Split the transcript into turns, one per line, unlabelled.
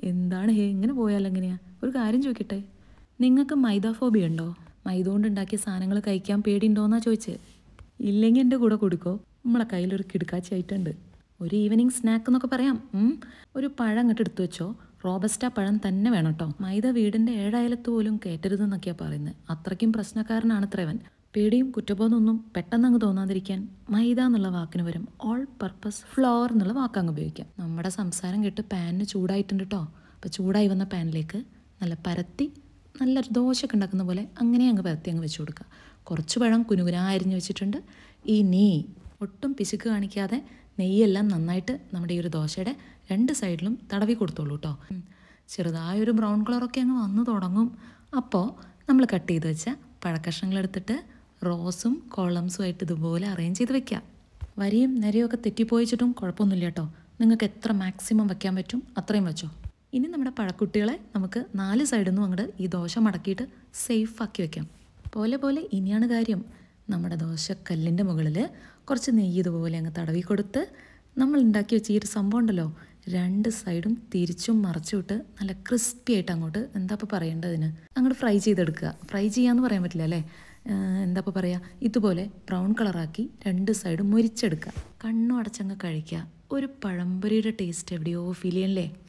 എന്താണ് ഹേ ഇങ്ങനെ പോയാൽ എങ്ങനെയാ ഒരു കാര്യം ചോദിക്കട്ടെ നിങ്ങൾക്ക് മൈദ ഫോബിയ ഉണ്ടോ മൈദ കൊണ്ട് ഉണ്ടാക്കിയ സാധനങ്ങൾ കഴിക്കാൻ പേടിയുണ്ടോയെന്നാ ചോദിച്ചത് ഇല്ലെങ്കിൽ എൻ്റെ കൂടെ കൊടുക്കോ നമ്മളെ കയ്യിലൊരു കിടുക്കാച്ചി ആയിട്ടുണ്ട് ഒരു ഈവനിങ് സ്നാക്ക് എന്നൊക്കെ പറയാം ഉം. ഒരു പഴം അങ്ങോട്ട് എടുത്തു വെച്ചോ റോബസ്റ്റ പഴം തന്നെ വേണം കേട്ടോ മൈദ വീടിൻ്റെ ഏഴായാലത്ത് പോലും കയറ്റരുതെന്നൊക്കെയാണ് പറയുന്നത് അത്രയ്ക്കും പ്രശ്നക്കാരനാണ് ഇത്രവൻ പേടിയും കുറ്റബോധമൊന്നും പെട്ടെന്ന് അങ്ങ് തോന്നാതിരിക്കാൻ മൈദ എന്നുള്ള വാക്കിന് വരും ഓൾ പർപ്പസ് ഫ്ലോർ എന്നുള്ള വാക്ക് അങ്ങ് ഉപയോഗിക്കാം നമ്മുടെ സംസാരം കേട്ട് പാനിന് ചൂടായിട്ടുണ്ട് കേട്ടോ അപ്പോൾ ചൂടായി വന്ന പാനിലേക്ക് നല്ല പരത്തി നല്ലൊരു ദോശയൊക്കെ ഉണ്ടാക്കുന്ന പോലെ അങ്ങനെ അങ്ങ് പരത്തി അങ്ങ് വെച്ച് കൊടുക്കുക കുറച്ച് പഴം കുനുകുനാ അരിഞ്ഞ് വെച്ചിട്ടുണ്ട് ഈ നീ ഒട്ടും പിശുക്ക് കാണിക്കാതെ നെയ്യെല്ലാം നന്നായിട്ട് നമ്മുടെ ഈ ഒരു ദോശയുടെ രണ്ട് സൈഡിലും തടവി കൊടുത്തോളൂ കേട്ടോ ഉം. ചെറുതായൊരു ബ്രൗൺ കളറൊക്കെ അങ്ങ് വന്നു തുടങ്ങും അപ്പോൾ നമ്മൾ കട്ട് ചെയ്ത് വെച്ച പഴക്കഷ്ണങ്ങൾ എടുത്തിട്ട് റോസും കോളംസും ആയിട്ട് ഇതുപോലെ അറേഞ്ച് ചെയ്ത് വെക്കുക വരിയും നിരയൊക്കെ തെറ്റിപ്പോയിച്ചിട്ടും കുഴപ്പമൊന്നുമില്ല കേട്ടോ നിങ്ങൾക്ക് എത്ര മാക്സിമം വെക്കാൻ പറ്റും അത്രയും വെച്ചോ ഇനി നമ്മുടെ പഴക്കുട്ടികളെ നമുക്ക് നാല് സൈഡിൽ നിന്നും അങ്ങോട്ട് ഈ ദോശ മടക്കിയിട്ട് സേഫ് ആക്കി വെക്കാം പോലെ പോലെ ഇനിയാണ് കാര്യം നമ്മുടെ ദോശക്കല്ലിൻ്റെ മുകളിൽ കുറച്ച് നെയ്യ് ഇതുപോലെ അങ്ങ് തടവി കൊടുത്ത് നമ്മൾ ഉണ്ടാക്കി വെച്ച ഈ ഒരു സംഭവം ഉണ്ടല്ലോ രണ്ട് സൈഡും തിരിച്ചും മറച്ചും ഇട്ട് നല്ല ക്രിസ്പി ആയിട്ട് അങ്ങോട്ട് എന്താ ഇപ്പോൾ പറയേണ്ടതിന് അങ്ങോട്ട് ഫ്രൈ ചെയ്തെടുക്കുക ഫ്രൈ ചെയ്യാന്ന് പറയാൻ പറ്റില്ല അല്ലേ ഏഹ് എന്താ ഇപ്പോൾ പറയുക ഇതുപോലെ ബ്രൗൺ കളറാക്കി രണ്ട് സൈഡും മുരിച്ചെടുക്കുക കണ്ണും അടച്ചങ്ങ് കഴിക്കുക ഒരു പഴംപൊരിയുടെ ടേസ്റ്റ് എവിടെയോ ഫീൽ ചെയ്യല്ലേ